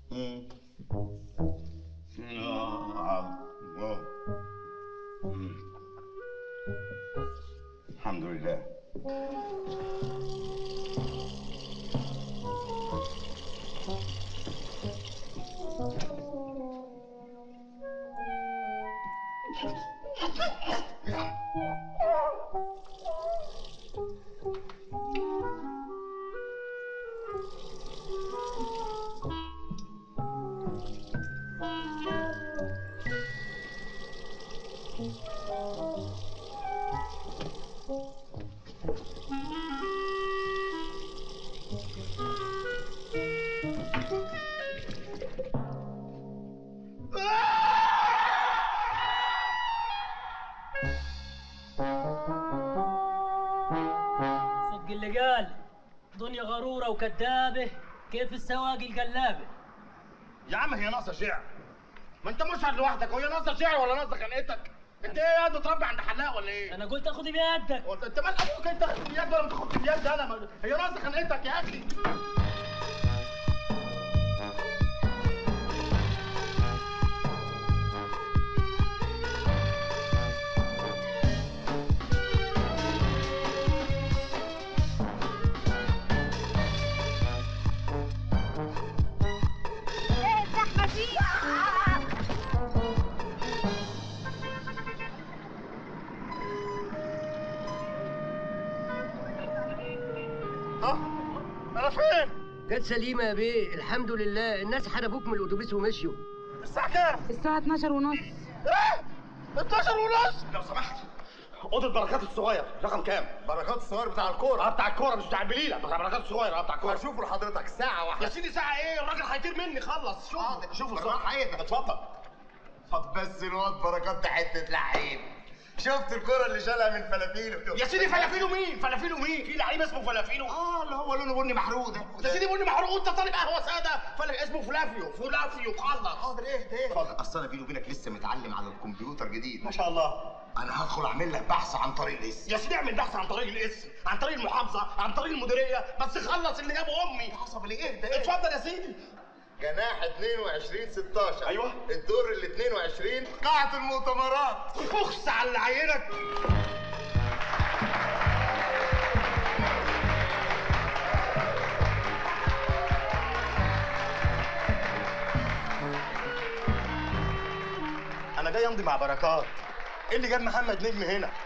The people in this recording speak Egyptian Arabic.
مم. آه، واو. مم. الحمد لله صدق اللي قال دنيا غرورة وكذابة كيف السواقي القلابة يا عم هي ناقصه شعر ما انت مشهد لوحدك وهي ناقصه شعر ولا ناقصه خنقتك انت ايه قاعد بتربي عند حلاق ولا ايه أنا قلت أخذ بيدك وانت انت مال ابوك انت تاخد باليد ولا ما تاخدش باليد انا ما... هي ناقصه خنقتك يا اخي ايه الزحمه دي ها انا فين جت سليمة يا بيه الحمد لله الناس حدفوك من الأتوبيس ومشيوا الساعه كام الساعه 12 ونص ايه 12 ونص لو سمحت اوضه بركات الصغير رقم كام بركات الصغير بتاع الكوره اه بتاع الكوره مش بتاع البليله بتاع بركات الصغير اه بتاع الكوره هشوفه لحضرتك ساعه واحده يا سيدي ساعه ايه الراجل هيطير مني خلص شوف حاضر. شوف بالراحة ايدك. اتفضل طب بس الواد بركات ده حته لعيب شفت الكوره اللي شالها من فلافيلو يا سيدي فلافيلو مين فلافيلو مين في لعيب اسمه فلافيلو اه اللي هو لونه بني محروق ده يا سيدي بني محروق انت طالب قهوه ساده فلا اسمه فلافيو فلافيو خلص حاضر ايه ده اتفضل. اصل انا بيني وبينك لسه متعلم على الكمبيوتر جديد ما شاء الله انا هدخل اعمل لك بحث عن طريق الاسم يا سيدي اعمل بحث عن طريق الاسم عن طريق المحافظه عن طريق المديريه بس خلص اللي جابه امي حسب الايه ده ايه اتفضل يا سيدي جناح 22 16 أيوة. الدور ال 22 قاعة المؤتمرات اخس على اللي عينك انا جاي امضي مع بركات ايه اللي جاب محمد نجم هنا